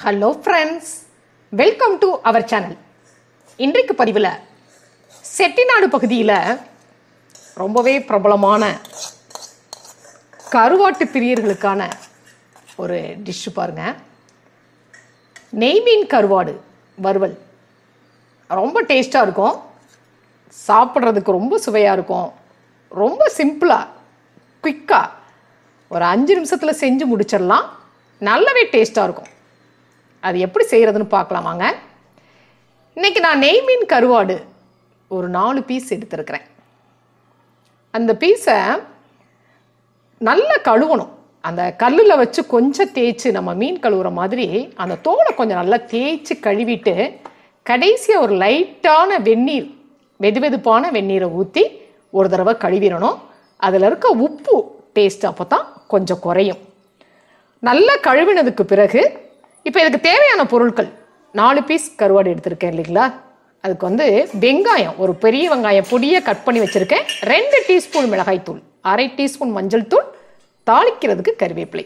hello friends welcome to our channel இன்றைக்கு பதிவில் செட்டிநாடு பகுதியில் ரொம்பவே பிரபலமான கருவாட்டு பிரியர்களுக்கான ஒரு டிஷ்ஷு பாருங்க நெய்மீன் கருவாடு வறுவல் ரொம்ப டேஸ்ட்டாக இருக்கும் சாப்பிட்றதுக்கு ரொம்ப சுவையாக இருக்கும் ரொம்ப சிம்பிளாக குயிக்காக ஒரு அஞ்சு நிமிஷத்தில் செஞ்சு முடிச்சிடலாம் நல்லாவே டேஸ்ட்டாக இருக்கும் அது எப்படி செய்கிறதுன்னு பார்க்கலாம் வாங்க இன்றைக்கி நான் நெய்மீன் கருவாடு ஒரு நாலு பீஸ் எடுத்திருக்கிறேன் அந்த பீஸை நல்லா கழுவணும் அந்த கல்லில் வச்சு கொஞ்சம் தேய்ச்சி நம்ம மீன் கழுவுற மாதிரி அந்த தோலை கொஞ்சம் நல்லா தேய்ச்சி கழுவிட்டு கடைசியாக ஒரு லைட்டான வெந்நீர் வெது வெதுப்பான வெந்நீரை ஊற்றி ஒரு தடவை கழுவிடணும் அதில் இருக்க உப்பு டேஸ்ட் அப்போ தான் கொஞ்சம் குறையும் நல்லா கழுவினதுக்கு பிறகு இப்போ இதுக்கு தேவையான பொருட்கள் நாலு பீஸ் கருவாடு எடுத்திருக்கேன் இல்லைங்களா அதுக்கு வந்து வெங்காயம் ஒரு பெரிய வெங்காயம் பொடியை கட் பண்ணி வச்சுருக்கேன் ரெண்டு டீஸ்பூன் மிளகாய் தூள் அரை டீஸ்பூன் மஞ்சள் தூள் தாளிக்கிறதுக்கு கருவேப்பிலை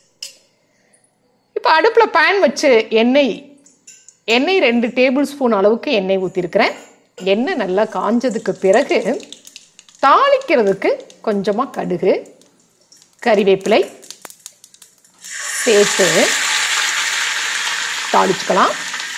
இப்போ அடுப்பில் பேன் வச்சு எண்ணெய் எண்ணெய் ரெண்டு டேபிள் ஸ்பூன் அளவுக்கு எண்ணெய் ஊற்றிருக்கிறேன் எண்ணெய் நல்லா காஞ்சதுக்கு பிறகு தாளிக்கிறதுக்கு கொஞ்சமாக கடுகு கறிவேப்பிலை சேர்த்து தாளிச்சுக்கலாம்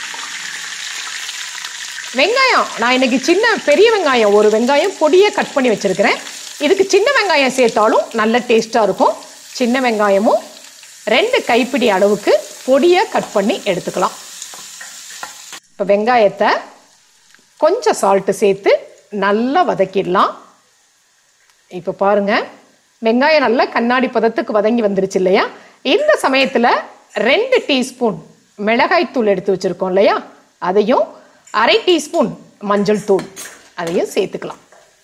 வெங்காயம் நான் இன்னைக்கு சின்ன பெரிய வெங்காயம் ஒரு வெங்காயம் பொடியை கட் பண்ணி வச்சுருக்கிறேன் இதுக்கு சின்ன வெங்காயம் சேர்த்தாலும் நல்ல டேஸ்ட்டாக இருக்கும் சின்ன வெங்காயமும் ரெண்டு கைப்பிடி அளவுக்கு பொடியை கட் பண்ணி எடுத்துக்கலாம் இப்போ வெங்காயத்தை கொஞ்சம் சால்ட்டு சேர்த்து நல்லா வதக்கிடலாம் இப்போ பாருங்க வெங்காயம் நல்லா கண்ணாடி பதத்துக்கு வதங்கி வந்துருச்சு இல்லையா இந்த சமயத்தில் ரெண்டு டீஸ்பூன் மிளகாய் தூள் எடுத்து வச்சுருக்கோம் இல்லையா அதையும் அரை டீஸ்பூன் மஞ்சள் தூள் அதையும் சேர்த்துக்கலாம்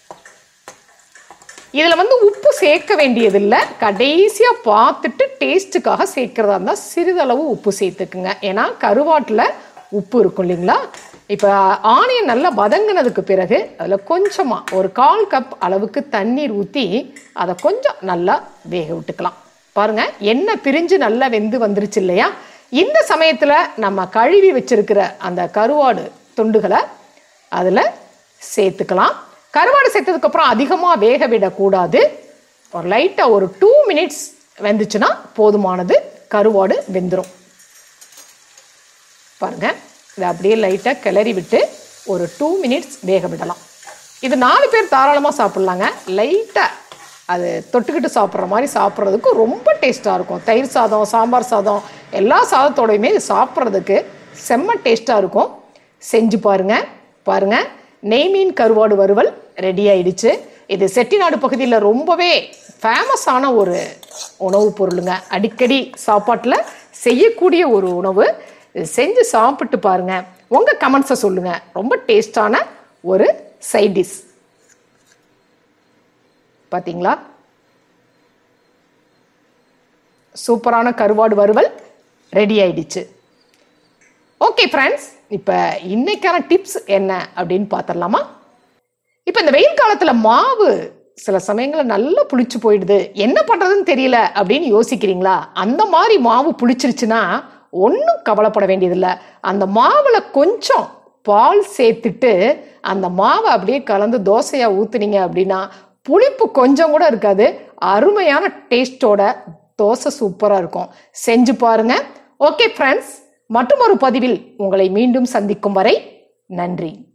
இதில் வந்து உப்பு சேர்க்க வேண்டியதில்லை கடைசியாக பார்த்துட்டு டேஸ்ட்டுக்காக சேர்க்குறதா இருந்தால் சிறிதளவு உப்பு சேர்த்துக்குங்க ஏன்னா கருவாட்டில் உப்பு இருக்கும் இல்லைங்களா இப்போ ஆனியன் நல்லா வதங்கினதுக்கு பிறகு அதில் கொஞ்சமாக ஒரு கால் கப் அளவுக்கு தண்ணீர் ஊற்றி அதை கொஞ்சம் நல்லா வேக விட்டுக்கலாம் பாருங்க எண்ணெய் பிரிஞ்சு நல்லா வெந்து வந்துருச்சு இல்லையா இந்த சமயத்தில் நம்ம கழுவி வச்சிருக்கிற அந்த கருவாடு துண்டுகளை அதில் சேர்த்துக்கலாம் கருவாடு சேர்த்ததுக்கப்புறம் அதிகமாக வேக விடக்கூடாது ஒரு லைட்டாக ஒரு டூ மினிட்ஸ் வெந்துச்சுன்னா போதுமானது கருவாடு வெந்துடும் பாருங்கள் இதை அப்படியே லைட்டாக கிளறி விட்டு ஒரு டூ மினிட்ஸ் வேக விடலாம் இது நாலு பேர் தாராளமாக சாப்பிட்லாங்க லைட்டாக அது தொட்டுக்கிட்டு சாப்பிட்ற மாதிரி சாப்பிட்றதுக்கு ரொம்ப டேஸ்ட்டாக இருக்கும் தயிர் சாதம் சாம்பார் சாதம் எல்லா சாதத்தோடையுமே இது சாப்பிட்றதுக்கு செம்ம டேஸ்ட்டாக இருக்கும் செஞ்சு பாருங்க பாருங்க நெய்மீன் கருவாடு வறுவல் ரெடி ஆயிடுச்சு இது செட்டிநாடு பகுதியில் ரொம்பவே ஃபேமஸான ஒரு உணவுப் பொருளுங்க அடிக்கடி சாப்பாட்டில் செய்யக்கூடிய ஒரு உணவு இது செஞ்சு சாப்பிட்டு பாருங்க உங்கள் கமெண்ட்ஸை சொல்லுங்கள் ரொம்ப டேஸ்டான ஒரு சைட் டிஷ் பார்த்தீங்களா சூப்பரான கருவாடு வறுவல் ரெடி ஆயிடுச்சு ஓகே ஃப்ரெண்ட்ஸ் இப்போ இன்னைக்கான டிப்ஸ் என்ன அப்படின்னு பார்த்துடலாமா இப்போ இந்த வெயில் காலத்தில் மாவு சில சமயங்களில் நல்லா புளிச்சு போயிடுது என்ன பண்ணுறதுன்னு தெரியல அப்படின்னு யோசிக்கிறீங்களா அந்த மாதிரி மாவு புளிச்சிருச்சுன்னா ஒன்றும் கவலைப்பட வேண்டியதில்லை அந்த மாவில் கொஞ்சம் பால் சேர்த்துட்டு அந்த மாவை அப்படியே கலந்து தோசையாக ஊற்றுனீங்க அப்படின்னா புளிப்பு கொஞ்சம் கூட இருக்காது அருமையான டேஸ்டோட தோசை சூப்பராக இருக்கும் செஞ்சு பாருங்க ஓகே ஃப்ரெண்ட்ஸ் மற்றும் ஒரு பதிவில் உங்களை மீண்டும் சந்திக்கும் வரை நன்றி